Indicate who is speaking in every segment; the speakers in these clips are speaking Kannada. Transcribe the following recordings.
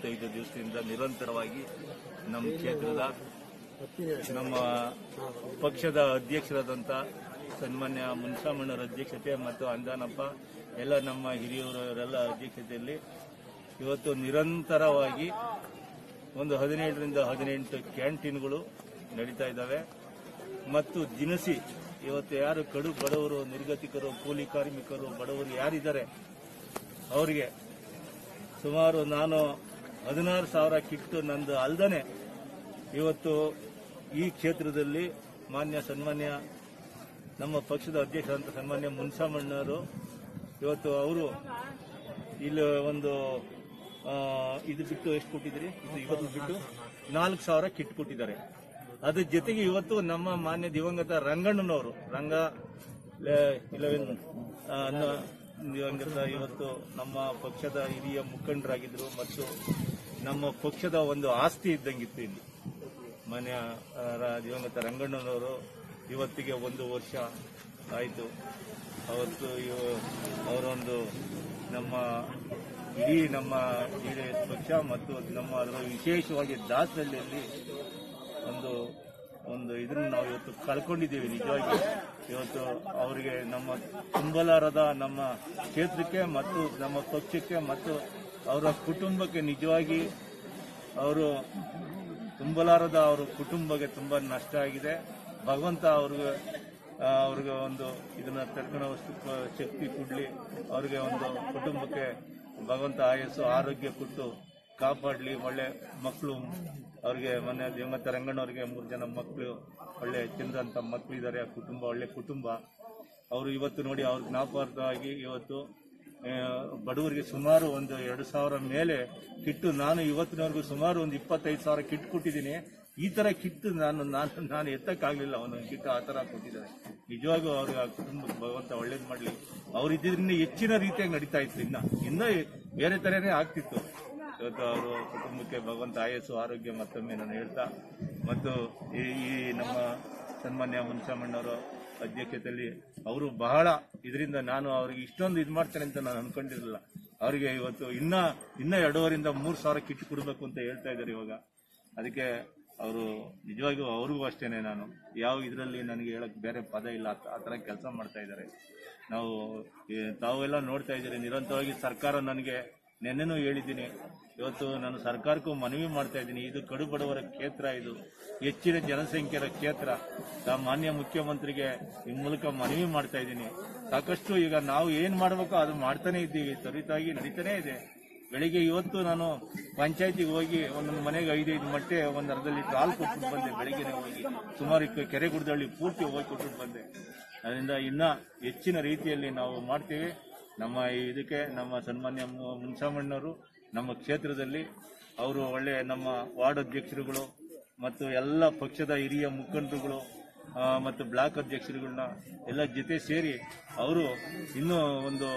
Speaker 1: ಇಪ್ಪತ್ತೈದು ದಿವಸದಿಂದ ನಿರಂತರವಾಗಿ ನಮ್ಮ ಕ್ಷೇತ್ರದ ನಮ್ಮ ಪಕ್ಷದ ಅಧ್ಯಕ್ಷರಾದಂಥ ಸನ್ಮಾನ್ಯ ಮುನ್ಸಾಮಣ್ಣರ ಅಧ್ಯಕ್ಷತೆ ಮತ್ತು ಅಂದಾನಪ್ಪ ಎಲ್ಲ ನಮ್ಮ ಹಿರಿಯವರೆಲ್ಲ ಅಧ್ಯಕ್ಷತೆಯಲ್ಲಿ ಇವತ್ತು ನಿರಂತರವಾಗಿ ಒಂದು ಹದಿನೇಳರಿಂದ ಹದಿನೆಂಟು ಕ್ಯಾಂಟೀನ್ಗಳು ನಡೀತಾ ಇದ್ದಾವೆ ಮತ್ತು ದಿನಸಿ ಇವತ್ತು ಯಾರು ಕಡು ಬಡವರು ನಿರ್ಗತಿಕರು ಕೂಲಿ ಕಾರ್ಮಿಕರು ಬಡವರು ಯಾರಿದ್ದಾರೆ ಅವರಿಗೆ ಸುಮಾರು ನಾನು ಹದಿನಾರು ಸಾವಿರ ಕಿಟ್ಟು ನಂದು ಅಲ್ದನೆ ಇವತ್ತು ಈ ಕ್ಷೇತ್ರದಲ್ಲಿ ಮಾನ್ಯ ಸನ್ಮಾನ್ಯ ನಮ್ಮ ಪಕ್ಷದ ಅಧ್ಯಕ್ಷರಂತ ಸನ್ಮಾನ್ಯ ಮುನ್ಸಾಮಣ್ಣವರು ಇವತ್ತು ಅವರು ಇಲ್ಲಿ ಒಂದು ಆ, ಇದು ಬಿಟ್ಟು ಎಷ್ಟು ಕೊಟ್ಟಿದ್ದೀರಿ ಇದು ಇವತ್ತು ಬಿಟ್ಟು ನಾಲ್ಕು ಸಾವಿರ ಕಿಟ್ ಕೊಟ್ಟಿದ್ದಾರೆ ಅದ್ರ ಜೊತೆಗೆ ಇವತ್ತು ನಮ್ಮ ಮಾನ್ಯ ದಿವಂಗತ ರಂಗಣ್ಣನವರು ರಂಗ ಇಲೆವೆನ್ ದಿವಂಗತ ಇವತ್ತು ನಮ್ಮ ಪಕ್ಷದ ಹಿರಿಯ ಮುಖಂಡರಾಗಿದ್ದರು ಮತ್ತು ನಮ್ಮ ಪಕ್ಷದ ಒಂದು ಆಸ್ತಿ ಇದ್ದಂಗಿತ್ತು ಇಲ್ಲಿ ಮಾನ್ಯ ಆ, ರ- ದಿವಂಗತ ರಂಗಣ್ಣನವರು ಇವತ್ತಿಗೆ ಒಂದು ವರ್ಷ ಆಯಿತು ಅವತ್ತು ಇವ- ಅವರೊಂದು ನಮ್ಮ ಇಡೀ ನಮ್ಮ ಜೆಡಿಎಸ್ ಪಕ್ಷ ಮತ್ತು ನಮ್ಮ ಅದರ ವಿಶೇಷವಾಗಿ ದಾಸಹಳ್ಳಿಯಲ್ಲಿ ಒಂದು ಒಂದು ಇದನ್ನು ನಾವು ಇವತ್ತು ಕಳ್ಕೊಂಡಿದ್ದೀವಿ ನಿಜವಾಗಿ ಇವತ್ತು ಅವರಿಗೆ ನಮ್ಮ ತುಂಬಲಾರದ ನಮ್ಮ ಕ್ಷೇತ್ರಕ್ಕೆ ಮತ್ತು ನಮ್ಮ ಪಕ್ಷಕ್ಕೆ ಮತ್ತು ಅವರ ಕುಟುಂಬಕ್ಕೆ ನಿಜವಾಗಿ ಅವರು ತುಂಬಲಾರದ ಅವ್ರ ಕುಟುಂಬಕ್ಕೆ ತುಂಬಾ ನಷ್ಟ ಆಗಿದೆ ಭಗವಂತ ಅವ್ರಿಗೆ ಆ, ಅವ್ರಿಗೆ ಒಂದು ಇದನ್ನ ತಡ್ಕೊಳ್ಳೋ ಸ- ಶಕ್ತಿ ಕೊಡ್ಲಿ ಅವ್ರಿಗೆ ಒಂದು ಕುಟುಂಬಕ್ಕೆ ಭಗವಂತ ಆಯಸ್ಸು ಆರೋಗ್ಯ ಕೊಟ್ಟು ಕಾಪಾಡ್ಲಿ ಒಳ್ಳೆ ಮಕ್ಕಳು ಅವ್ರಿಗೆ ಮೊನ್ನೆ ದಿವಂಗತ ರಂಗಣ್ಣವ್ರಿಗೆ ಮೂರು ಜನ ಮಕ್ಕಳು ಒಳ್ಳೆ ಚಂದ್ರಂತ ಮಕ್ಕಳಿದ್ದಾರೆ ಆ ಕುಟುಂಬ ಒಳ್ಳೆ ಕುಟುಂಬ ಅವರು ಇವತ್ತು ನೋಡಿ ಅವ್ರ ಜ್ಞಾಪಾರ್ಥವಾಗಿ ಇವತ್ತು ಆ, ಬಡವರಿಗೆ ಸುಮಾರು ಒಂದು ಎರಡು ಸಾವಿರ ಮೇಲೆ ಕಿಟ್ಟು ನಾನು ಇವತ್ತಿನವರೆಗೂ ಸುಮಾರು ಒಂದು ಇಪ್ಪತ್ತೈದು ಸಾವಿರ ಕಿಟ್ ಕೊಟ್ಟಿದ್ದೀನಿ ಈ ತರ ಕಿಟ್ ನಾನು ನಾನು ನಾನು ಎತ್ತಕ್ಕಾಗ್ಲಿಲ್ಲ ಒಂದೊಂದು ಕಿಟ್ ಆ ತರ ಕೊಟ್ಟಿದ್ದಾರೆ ನಿಜವಾಗೂ ಅವ್ರಿಗೆ ಆ ಕುಟುಂಬಕ್ಕೆ ಭಗವಂತ ಒಳ್ಳೇದು ಮಾಡಲಿ ಅವ್ರು ಇದ್ರಿಂದ ಹೆಚ್ಚಿನ ರೀತಿಯಾಗಿ ನಡೀತಾ ಇತ್ತು ಇನ್ನ ಇನ್ನ ಬೇರೆ ತರನೇ ಆಗ್ತಿತ್ತು ಇವತ್ತು ಅವರು ಕುಟುಂಬಕ್ಕೆ ಭಗವಂತ ಆಯಸ್ಸು ಆರೋಗ್ಯ ಮತ್ತೊಮ್ಮೆ ನಾನು ಹೇಳ್ತಾ ಮತ್ತು ಈ ಈ ನಮ್ಮ ಸನ್ಮಾನ್ಯ ಮುನ್ಸಾಮಣ್ಣವರ ಅಧ್ಯಕ್ಷತೆಯಲ್ಲಿ ಅವರು ಬಹಳ ಇದರಿಂದ ನಾನು ಅವ್ರಿಗೆ ಇಷ್ಟೊಂದು ಇದು ಮಾಡ್ತೇನೆ ಅಂತ ನಾನು ಅನ್ಕೊಂಡಿರಲಿಲ್ಲ ಅವರಿಗೆ ಇವತ್ತು ಇನ್ನ ಇನ್ನ ಎರಡೂವರಿಂದ ಮೂರು ಸಾವಿರ ಕಿಟ್ ಕೊಡಬೇಕು ಅಂತ ಹೇಳ್ತಾ ಇದ್ದಾರೆ ಇವಾಗ ಅದಕ್ಕೆ ಅವರು ನಿಜವಾಗಿಯೂ ಅವ್ರಿಗೂ ಅಷ್ಟೇನೆ ನಾನು ಯಾವ ಇದರಲ್ಲಿ ನನಗೆ ಹೇಳಕ್ ಬೇರೆ ಪದ ಇಲ್ಲ ಆ- ಆ ಥರ ಕೆಲಸ ಮಾಡ್ತಾ ಇದ್ದಾರೆ ನಾವು ಈ ತಾವೆಲ್ಲ ನೋಡ್ತಾ ಇದ್ದೀರಿ ನಿರಂತರವಾಗಿ ಸರ್ಕಾರ ನನಗೆ ನೆನ್ನೆನೂ ಹೇಳಿದ್ದೀನಿ ಇವತ್ತು ನಾನು ಸರ್ಕಾರಕ್ಕೂ ಮನವಿ ಮಾಡ್ತಾ ಇದ್ದೀನಿ ಇದು ಕಡು ಬಡವರ ಕ್ಷೇತ್ರ ಇದು ಹೆಚ್ಚಿನ ಜನಸಂಖ್ಯೆಯ ಕ್ಷೇತ್ರ ನಮ್ಮ ಮಾನ್ಯ ಮುಖ್ಯಮಂತ್ರಿಗೆ ಈ ಮೂಲಕ ಮನವಿ ಮಾಡ್ತಾ ಇದ್ದೀನಿ ಸಾಕಷ್ಟು ಈಗ ನಾವು ಏನ್ ಮಾಡಬೇಕೋ ಅದು ಮಾಡ್ತಾನೆ ಇದ್ದೀವಿ ತ್ವರಿತವಾಗಿ ನಡೀತಾನೆ ಇದೆ ಬೆಳಿಗ್ಗೆ ಇವತ್ತು ನಾನು ಪಂಚಾಯತಿಗೆ ಹೋಗಿ ಒಂದೊಂದು ಮನೆಗೆ ಐದೈದು ಮೊಟ್ಟೆ ಒಂದು ಅರ್ಧ ಲೀಟರ್ ಹಾಲು ಕೊಟ್ಬಿಟ್ಟು ಬಂದೆ ಬೆಳಿಗ್ಗೆನೆ ಹೋಗಿ ಸುಮಾರು ಈ ಕೆರೆ ಗುಡ್ದಳ್ಳಿ ಪೂರ್ತಿ ಹೋಗಿ ಕೊಟ್ಬಿಟ್ಟು ಬಂದೆ ಅದರಿಂದ ಇನ್ನ ಹೆಚ್ಚಿನ ರೀತಿಯಲ್ಲಿ ನಾವು ಮಾಡ್ತೀವಿ ನಮ್ಮ ಈ ಇದಕ್ಕೆ ನಮ್ಮ ಸನ್ಮಾನ್ಯ ಮು- ಮುನ್ಸಾಮಣ್ಣವರು ನಮ್ಮ ಕ್ಷೇತ್ರದಲ್ಲಿ ಅವರು ಒಳ್ಳೆ ನಮ್ಮ ವಾರ್ಡ್ ಅಧ್ಯಕ್ಷರುಗಳು ಮತ್ತು ಎಲ್ಲ ಪಕ್ಷದ ಹಿರಿಯ ಮುಖಂಡರುಗಳು ಆ, ಮತ್ತು ಬ್ಲಾಕ್ ಅಧ್ಯಕ್ಷರುಗಳನ್ನ ಎಲ್ಲ ಜೊತೆ ಸೇರಿ ಅವರು ಇನ್ನೂ ಒಂದು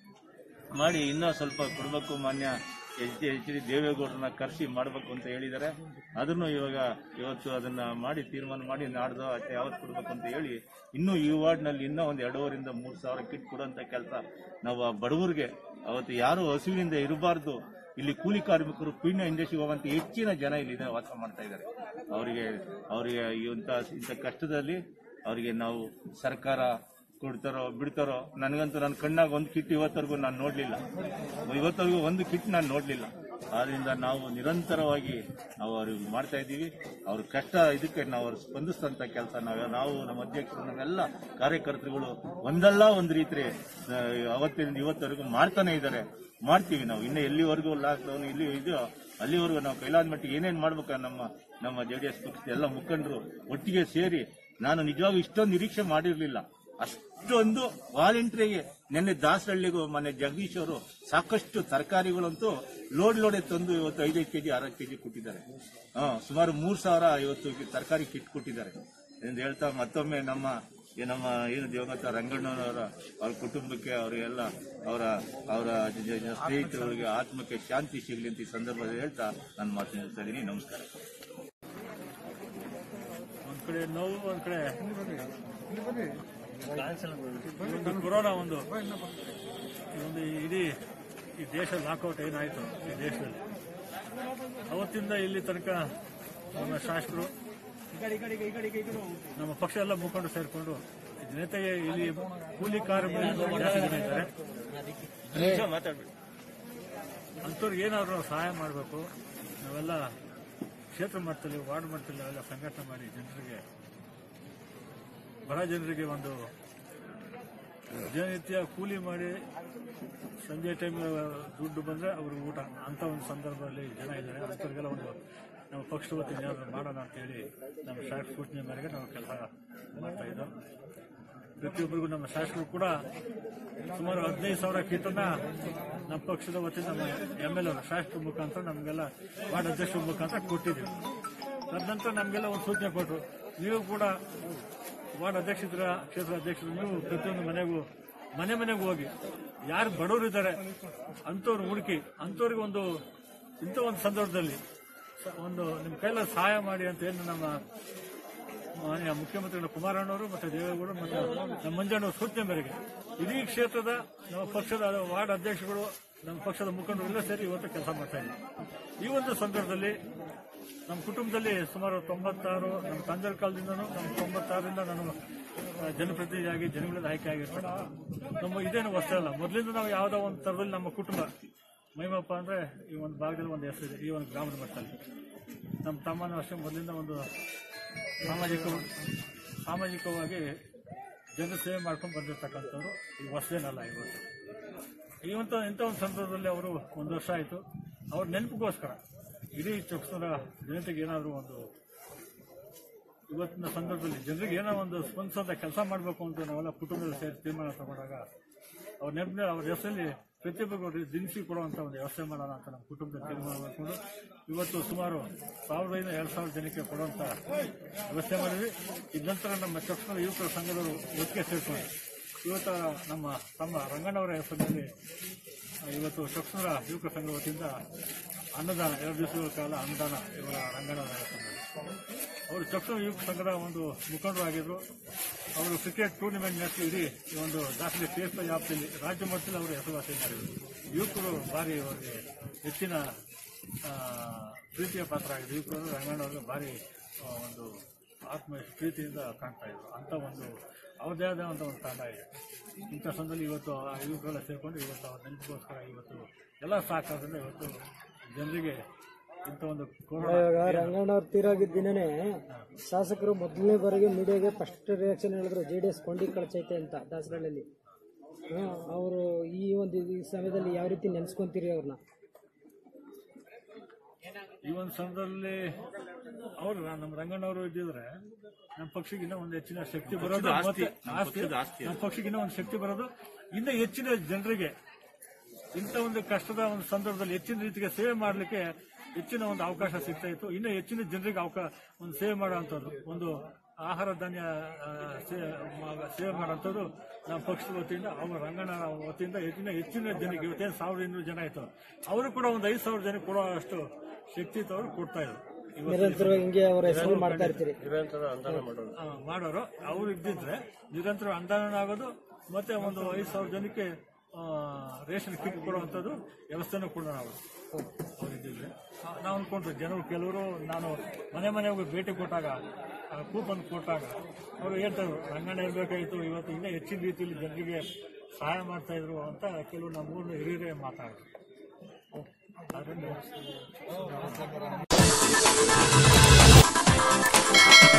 Speaker 1: ಮಾಡಿ ಇನ್ನೂ ಸ್ವಲ್ಪ ಕೊಡಬೇಕು ಮಾನ್ಯ ಎಚ್ ಡಿ ಎಚ್ ಡಿ ದೇವೇಗೌಡರನ್ನ ಕರೆಸಿ ಮಾಡಬೇಕು ಅಂತ ಹೇಳಿದ್ದಾರೆ ಅದನ್ನು ಇವಾಗ ಇವತ್ತು ಅದನ್ನ ಮಾಡಿ ತೀರ್ಮಾನ ಮಾಡಿ ನಾಡ್ದು ಅಷ್ಟೇ ಯಾವತ್ತು ಕೊಡಬೇಕು ಅಂತ ಹೇಳಿ ಇನ್ನೂ ಈ ವಾರ್ಡ್ನಲ್ಲಿ ಇನ್ನೂ ಒಂದು ಎರಡೂವರಿಂದ ಮೂರು ಸಾವಿರ ಕಿಟ್ ಕೊಡುವಂತ ಕೆಲಸ ನಾವು ಆ ಬಡವರಿಗೆ ಅವತ್ತು ಯಾರು ಹಸುವಿನಿಂದ ಇರಬಾರ್ದು ಇಲ್ಲಿ ಕೂಲಿ ಕಾರ್ಮಿಕರು ಪೀಣ್ಯ ಇಂಡಸ್ಟ್ರಿಗೆ ಹೋಗುವಂತ ಹೆಚ್ಚಿನ ಜನ ಇಲ್ಲಿ ಇದೆ, ವಾಸ ಮಾಡ್ತಾ ಇದ್ದಾರೆ ಅವರಿಗೆ ಅವರಿಗೆ ಇಂಥ ಇಂಥ ಕಷ್ಟದಲ್ಲಿ ಅವರಿಗೆ ನಾವು ಸರ್ಕಾರ ಕೊಡ್ತಾರೋ ಬಿಡ್ತಾರೋ ನನಗಂತೂ ನನ್ನ ಕಣ್ಣಾಗ ಒಂದು ಕಿಟ್ ಇವತ್ತರೆಗೂ ನಾನು ನೋಡ್ಲಿಲ್ಲ ಇವತ್ತರೆಗೂ ಒಂದು ಕಿಟ್ ನಾನು ನೋಡ್ಲಿಲ್ಲ ಆದ್ರಿಂದ ನಾವು ನಿರಂತರವಾಗಿ ನಾವು ಅವ್ರಿಗೆ ಮಾಡ್ತಾ ಇದ್ದೀವಿ ಅವ್ರ ಕಷ್ಟ ಇದಕ್ಕೆ ನಾವು ಅವ್ರು ಸ್ಪಂದಿಸ್ತಂತ ಕೆಲಸ ನಾವು ನಾವು ನಮ್ಮ ಅಧ್ಯಕ್ಷರು ನಮ್ಮೆಲ್ಲ ಕಾರ್ಯಕರ್ತರುಗಳು ಒಂದಲ್ಲ ಒಂದು ರೀತಿ ಆ, ಅವತ್ತಿನಿಂದ ಇವತ್ತವರೆಗೂ ಮಾಡ್ತಾನೆ ಇದ್ದಾರೆ ಮಾಡ್ತೀವಿ ನಾವು ಇನ್ನು ಎಲ್ಲಿವರೆಗೂ ಲಾಕ್ಡೌನ್ ಇಲ್ಲಿ ಇದು ಅಲ್ಲಿವರೆಗೂ ನಾವು ಕೈಲಾದ ಮಟ್ಟಿಗೆ ಏನೇನ್ ಮಾಡ್ಬೇಕು ನಮ್ಮ ನಮ್ಮ ಜೆಡಿಎಸ್ ಪಕ್ಷದ ಎಲ್ಲ ಮುಖಂಡರು ಒಟ್ಟಿಗೆ ಸೇರಿ ನಾನು ನಿಜವಾಗೂ ಇಷ್ಟೊಂದು ನಿರೀಕ್ಷೆ ಮಾಡಿರ್ಲಿಲ್ಲ ಅಷ್ಟೊಂದು ವಾಲಂಟ್ರಿಗೆ ನಿನ್ನೆ ದಾಸರಳ್ಳಿಗೂ ಮೊನ್ನೆ ಜಗದೀಶ್ ಅವರು ಸಾಕಷ್ಟು ತರಕಾರಿಗಳಂತೂ ಲೋಡ್ ಲೋಡೆ ತಂದು ಇವತ್ತು ಐದೈದು ಕೆಜಿ ಆರು ಕೆಜಿ ಕೊಟ್ಟಿದ್ದಾರೆ ಹಾ ಸುಮಾರು ಮೂರ್ ಸಾವಿರ ಇವತ್ತು ತರಕಾರಿ ಕಿಟ್ ಕೊಟ್ಟಿದ್ದಾರೆ ಎಂದು ಹೇಳ್ತಾ ಮತ್ತೊಮ್ಮೆ ನಮ್ಮ ಈ ನಮ್ಮ ಏನು ದಿವಂಗತ ರಂಗಣ್ಣನವರ ಅವ್ರ ಕುಟುಂಬಕ್ಕೆ ಅವರಿಗೆಲ್ಲ ಅವರ ಅವರ ಜ- ಜ- ಸ್ನೇಹಿತರಿಗೆ ಆತ್ಮಕ್ಕೆ ಶಾಂತಿ ಸಿಗಲಿ ಅಂತ ಈ ಸಂದರ್ಭದಲ್ಲಿ ಹೇಳ್ತಾ ನಾನು ಮಾತು ಮುಗಿಸ್ತಾ ಇದ್ದೀನಿ ನಮಸ್ಕಾರ
Speaker 2: ಒಂದ್ ಕಡೆ ನೋವು ಒಂದ್ ಕಡೆ ಒಂದು ಕೊರೋನಾ ಒಂದು ಈ ಒಂದು ಇಡೀ ಈ ದೇಶ ಲಾಕೌಟ್ ಏನಾಯ್ತು ಈ ದೇಶದಲ್ಲಿ ಅವತ್ತಿಂದ ಇಲ್ಲಿ ತನಕ ನಮ್ಮ ಶಾಸಕರು ನಮ್ಮ ಪಕ್ಷ ಎಲ್ಲ ಮುಖಂಡು ಸೇರಿಕೊಂಡು ಜನತೆಗೆ ಇಲ್ಲಿ ಕೂಲಿ ಕಾರ್ಮಿಕರು ಜಾಸ್ತಿ ಜನ ಇದ್ದಾರೆ ಅಂಥವ್ರಿಗೆ ಏನಾದರೂ ಸಹಾಯ ಮಾಡಬೇಕು ನಾವೆಲ್ಲ ಕ್ಷೇತ್ರ ಮಟ್ಟದಲ್ಲಿ ವಾರ್ಡ್ ಮಟ್ಟದಲ್ಲಿ ನಾವೆಲ್ಲ ಸಂಘಟನೆ ಮಾಡಿ ಜನರಿಗೆ ಬಡ ಜನರಿಗೆ ಒಂದು ದಿನನಿತ್ಯ ಕೂಲಿ ಮಾಡಿ ಸಂಜೆ ಟೈಮ್ ದುಡ್ಡು ಬಂದರೆ ಅವ್ರಿಗೆ ಊಟ ಅಂತ ಒಂದು ಸಂದರ್ಭದಲ್ಲಿ ಜನ ಇದ್ದಾರೆ ಅಂಥವ್ರಿಗೆಲ್ಲ ಒಂದು ನಮ್ಮ ಪಕ್ಷದ ವತಿಯಿಂದ ಏನಾದರೂ ಮಾಡೋಣ ಅಂತೇಳಿ ನಮ್ಮ ಶಾಸಕ ಸೂಚನೆ ಮೇರೆಗೆ ನಾವು ಕೆಲಸ ಮಾಡ್ತಾ ಇದ್ದೋ ಪ್ರತಿಯೊಬ್ಬರಿಗೂ ನಮ್ಮ ಶಾಸಕರು ಕೂಡ ಸುಮಾರು ಹದಿನೈದು ಸಾವಿರ ಕೀಟನ್ನ ನಮ್ಮ ಪಕ್ಷದ ವತಿಯಿಂದ ನಮ್ಮ ಎಮ್ ಎಲ್ ಶಾಸಕರ ಮುಖಾಂತರ ನಮಗೆಲ್ಲ ವಾರ್ಡ್ ಅಧ್ಯಕ್ಷರ ಮುಖಾಂತರ ಕೊಟ್ಟಿದ್ದೀವಿ ತದನಂತರ ನಮಗೆಲ್ಲ ಒಂದು ಸೂಚನೆ ಕೊಟ್ಟರು ನೀವು ಕೂಡ ವಾರ್ಡ್ ಅಧ್ಯಕ್ಷರ ಕ್ಷೇತ್ರ ಅಧ್ಯಕ್ಷರು ನೀವು ಪ್ರತಿಯೊಂದು ಮನೆಗೂ ಮನೆ ಮನೆಗೂ ಹೋಗಿ ಯಾರು ಬಡವರು ಇದ್ದಾರೆ ಅಂಥವ್ರು ಹುಡುಕಿ ಅಂಥವ್ರಿಗೆ ಒಂದು ಇಂಥ ಒಂದು ಸಂದರ್ಭದಲ್ಲಿ ಸ- ಒಂದು ನಿಮ್ಮ ಕೈಲ ಸಹಾಯ ಮಾಡಿ ಅಂತ ಏನು ನಮ್ಮ ಮಾನ್ಯ ಮುಖ್ಯಮಂತ್ರಿಗಳ ಕುಮಾರಣ್ಣವರು ಮತ್ತು ದೇವೇಗೌಡರು ಮತ್ತು ನಮ್ಮ ಮಂಜಣ್ಣವ್ರ ಸೂಚನೆ ಮೇರೆಗೆ ಇಡೀ ಕ್ಷೇತ್ರದ ನಮ್ಮ ಪಕ್ಷದ ವಾರ್ಡ್ ಅಧ್ಯಕ್ಷಗಳು ನಮ್ಮ ಪಕ್ಷದ ಮುಖಂಡರು ಎಲ್ಲ ಸೇರಿ ಇವತ್ತು ಕೆಲಸ ಮಾಡ್ತಾ ಇದ್ದೀವಿ ಈ ಒಂದು ಸಂದರ್ಭದಲ್ಲಿ ನಮ್ಮ ಕುಟುಂಬದಲ್ಲಿ ಸುಮಾರು ತೊಂಬತ್ತಾರು ನಮ್ಮ ತಂದೆಯ ಕಾಲದಿಂದನೂ ನಮ್ಮ ತೊಂಬತ್ತಾರರಿಂದ ನಾನು ಆ, ಜನಪ್ರತಿನಿಧಿಯಾಗಿ ಜನಗಳಿಂದ ಆಯ್ಕೆ ಆಗಿರ್ತಾರೆ ನಮ್ಮ ಇದೇನು ವಸ್ತು ಅಲ್ಲ ಮೊದಲಿಂದ ನಾವು ಯಾವುದೋ ಒಂದು ಥರದಲ್ಲಿ ನಮ್ಮ ಕುಟುಂಬ ಮೈಮಪ್ಪ ಅಂದರೆ ಈ ಒಂದು ಭಾಗದಲ್ಲಿ ಒಂದು ಹೆಸರಿದೆ ಈ ಒಂದು ಗ್ರಾಮದ ಮಟ್ಟದಲ್ಲಿ ನಮ್ಮ ತಮ್ಮನೂ ಅಷ್ಟೇ ಮೊದಲಿಂದ ಒಂದು ಸಾಮಾಜಿಕ ಸಾಮಾಜಿಕವಾಗಿ ಜನ ಸೇವೆ ಮಾಡ್ಕೊಂಡು ಬಂದಿರತಕ್ಕಂಥವ್ರು ಈ ಹೊಸದೇನಲ್ಲ ಇವತ್ತು ಇವತ್ತು ಇಂಥ ಒಂದು ಸಂದರ್ಭದಲ್ಲಿ ಅವರು ಒಂದು ವರ್ಷ ಆಯಿತು ಅವ್ರ ನೆನಪಿಗೋಸ್ಕರ ಇಡೀ ಚೊಕ್ಸರ ಜನತೆಗೆ ಏನಾದರೂ ಒಂದು ಇವತ್ತಿನ ಸಂದರ್ಭದಲ್ಲಿ ಜನರಿಗೆ ಏನೋ ಒಂದು ಸ್ಪಂದಿಸೋಂಥ ಕೆಲಸ ಮಾಡಬೇಕು ಅಂತ ನಾವೆಲ್ಲ ಕುಟುಂಬದಲ್ಲಿ ಸೇರಿ ತೀರ್ಮಾನ ತಗೊಂಡಾಗ ಅವ್ರ ನೆನಪಿನ ಅವ್ರ ಹೆಸರಲ್ಲಿ ಪ್ರತಿಯೊಬ್ಬರಿಗೂ ಅವ್ರಿಗೆ ದಿನಸಿ ಕೊಡುವಂಥ ಒಂದು ವ್ಯವಸ್ಥೆ ಮಾಡೋಣ ಅಂತ ನಮ್ಮ ಕುಟುಂಬದಲ್ಲಿ ತೀರ್ಮಾನ ಮಾಡಿಕೊಂಡು ಇವತ್ತು ಸುಮಾರು ಸಾವಿರದಿಂದ ಎರಡು ಸಾವಿರ ಜನಕ್ಕೆ ಕೊಡುವಂಥ ವ್ಯವಸ್ಥೆ ಮಾಡಿದ್ವಿ ಇದ ನಂತರ ನಮ್ಮ ಚೊಕ್ಸರ ಯುವಕರ ಸಂಘದವರು ಒಟ್ಟಿಗೆ ಸೇರಿಕೊಂಡು ಇವತ್ತು ನಮ್ಮ ತಮ್ಮ ರಂಗಣ್ಣವರ ಹೆಸರಿನಲ್ಲಿ ಇವತ್ತು ಚೊಕ್ಸರ ಯುವಕರ ಸಂಘ ವತಿಯಿಂದ ಅನ್ನದಾನ ಎರಡು ದಿವಸಗಳ ಕಾಲ ಅನ್ನದಾನ ಇವರ ರಂಗಣ್ಣವರ ಹೆಸರಿನಲ್ಲಿ ಅವರು ಚೊಕ್ಸರ ಯುವಕ ಸಂಘದ ಒಂದು ಮುಖಂಡರು ಆಗಿದ್ರು ಅವರು ಕ್ರಿಕೆಟ್ ಟೂರ್ನಿಮೆಂಟ್ ನಡೆಸಿ ಇಡೀ ಈ ಒಂದು ದಾಖಲೆ ತೀರ್ಥ ವ್ಯಾಪ್ತಿಯಲ್ಲಿ ರಾಜ್ಯ ಮಟ್ಟದಲ್ಲಿ ಅವರು ಹೆಸರುವಾಸಿ ಮಾಡಿದರು ಯುವಕರು ಭಾರಿ ಅವರಿಗೆ ಹೆಚ್ಚಿನ ಆ, ಪ್ರೀತಿಯ ಪಾತ್ರ ಆಗಿದೆ ಯುವಕರು ರಂಗಣ್ಣವ್ರಿಗೆ ಭಾರಿ ಆ, ಒಂದು ಆತ್ಮ ಪ್ರೀತಿಯಿಂದ ಕಾಣ್ತಾ ಇದ್ರು ಅಂತ ಒಂದು ಅವ್ರದ್ದೇ ಆದ ಒಂದು ಒಂದು ತಂಡ ಇದೆ ಇಂಥ ಸಂದರ್ಭದಲ್ಲಿ ಇವತ್ತು ಆ ಯುವಕರೆಲ್ಲ ಸೇರಿಕೊಂಡು ಇವತ್ತು ಅವ್ರ ನೆನಪಿಗೋಸ್ಕರ ಇವತ್ತು ಎಲ್ಲ ಸಹಕಾರದಿಂದ ಇವತ್ತು ಜನರಿಗೆ ಇಂಥ ಒಂದು ಕೊರೋನಾ
Speaker 3: ಇವಾಗ ರಂಗಣ್ಣವ್ರು ತೀರೋಗಿದ್ದ ದಿನನೇ ಶಾಸಕರು ಮೊದಲನೇ ಬಾರಿಗೆ ಮೀಡಿಯಾಗೆ ಫಸ್ಟ್ ರಿಯಾಕ್ಷನ್ ಹೇಳಿದ್ರು ಜೆ ಡಿ ಎಸ್ ಕೊಂಡಿ ಕಳ್ಸೈತೆ ಅಂತ ದಾಸರಳ್ಳಿಯಲ್ಲಿ ಅವರು ಈ ಒಂದು ಈ ಸಮಯದಲ್ಲಿ ಯಾವ ರೀತಿ ನೆನೆಸ್ಕೊಂತೀರಿ ಅವ್ರನ್ನ
Speaker 2: ಈ ಒಂದು ಸಂದರ್ಭದಲ್ಲಿ ಅವರು ನಮ್ಮ ರಂಗಣ್ಣವರು ಇದ್ದಿದ್ರೆ ನಮ್ಮ ಪಕ್ಷಕ್ಕೆ ಇನ್ನೂ ಒಂದು ಹೆಚ್ಚಿನ ಶಕ್ತಿ ಬರೋದು ಮತ್ತೆ ಆಸ್ತಿ ನಮ್ಮ ಪಕ್ಷಕ್ಕೆ ಇನ್ನೂ ಒಂದು ಶಕ್ತಿ ಬರೋದು ಇನ್ನೂ ಹೆಚ್ಚಿನ ಜನರಿಗೆ ಇಂಥ ಒಂದು ಕಷ್ಟದ ಒಂದು ಸಂದರ್ಭದಲ್ಲಿ ಹೆಚ್ಚಿನ ರೀತಿಗೆ ಸೇವೆ ಮಾಡಲಿಕ್ಕೆ ಹೆಚ್ಚಿನ ಒಂದು ಅವಕಾಶ ಸಿಗ್ತಾ ಇತ್ತು ಇನ್ನೂ ಹೆಚ್ಚಿನ ಜನರಿಗೆ ಅವಕಾಶ ಒಂದು ಸೇವೆ ಮಾಡುವಂಥದ್ದು ಒಂದು ಆಹಾರ ಧಾನ್ಯ ಆ, ಸೇ- ಮ- ಸೇವೆ ಮಾಡುವಂಥದ್ದು ನಮ್ಮ ಪಕ್ಷದ ವತಿಯಿಂದ ಅವರ ರಂಗಣ್ಣ ವತಿಯಿಂದ ಹೆಚ್ಚಿನ ಹೆಚ್ಚಿನ ಜನಕ್ಕೆ ಇವತ್ತೇನು ಸಾವಿರದ ಇನ್ನೂರು ಜನ ಆಯ್ತು ಅವರು ಕೂಡ ಒಂದು ಐದು ಸಾವಿರ ಜನಕ್ಕೆ ಕೊಡೋ ಅಷ್ಟು ಶಕ್ತಿ ಇತ್ತು ಅವರು ಕೊಡ್ತಾ ಇದ್ರು ಇವತ್ತು
Speaker 3: ನಿರಂತರವಾಗಿ ಹಿಂಗೆ ಅವರ ಹೆಸರು ಮಾಡ್ತಾ ಇರ್ತೀರಿ
Speaker 2: ಆ, ಮಾಡೋರು ಅವ್ರು ಇದ್ದಿದ್ರೆ ನಿರಂತರ ಅನುದಾನ ಆಗೋದು ಮತ್ತೆ ಒಂದು ಐದು ಸಾವಿರ ಜನಕ್ಕೆ ಆ, ರೇಷನ್ ಕಿಟ್ ಕೊಡುವಂಥದ್ದು ವ್ಯವಸ್ಥೆನೂ ಕೂಡ ನಾವು ಅವ್ರು ಇದ್ದಿದ್ರೆ ಆ, ನಾವು ಅನ್ಕೊಂಡ್ರು ಜನರು ಕೆಲವರು ನಾನು ಮನೆ ಮನೆ ಹೋಗಿ ಭೇಟಿ ಕೊಟ್ಟಾಗ ಕೂಪನ್ ಕೊಟ್ಟಾಗ ಅವರು ಹೇಳ್ತಾರೆ ರಂಗಣ್ಣ ಇರಬೇಕಾಯಿತು ಇವತ್ತು ಇನ್ನೂ ಹೆಚ್ಚಿನ ರೀತಿಯಲ್ಲಿ ಜನರಿಗೆ ಸಹಾಯ ಮಾಡ್ತಾ ಇದ್ರು ಅಂತ ಕೆಲವು ನಮ್ಮ ಊರಿನ ಹಿರಿಯರೇ ಮಾತಾಡಿದ್ರು ಅದರಿಂದ